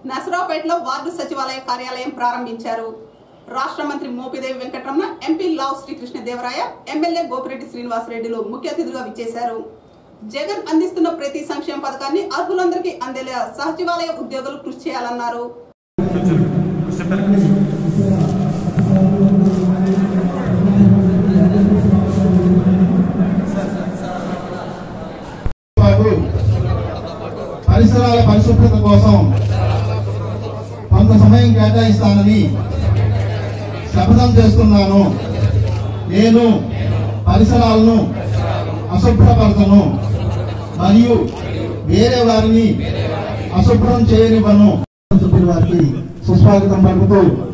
నసరావుపేటలో ward సచివాలయ కార్యాలయం ప్రారంభించారు రాష్ట్ర మంత్రి మోపిదేవి వెంకటరమణ ఎంపీ లావ్ శ్రీకృష్ణదేవరాయ ఎమ్మెల్యే గోపిరెడ్డి శ్రీనివాసరెడ్డిలు ముఖ్య అతిథులుగా విచ్చేశారు జగన్ అందిస్తున్న ప్రతి సంక్షేమ పథకాన్ని అర్హులందరికీ అందేలా సచివాలయ ఉద్యోగులు కృషి చేయాలన్నారు బాబు పరిసరాల పరిశుభ్రత కోసం కొంత సమయం కేటాయిస్తానని శపథం చేస్తున్నాను నేను పరిసరాలను అశుభ్రపరచను మరియు వేరే వారిని అశుభ్రం చేయనివ్వను సభ్యుల వారికి సుస్వాగతం పలుకుతూ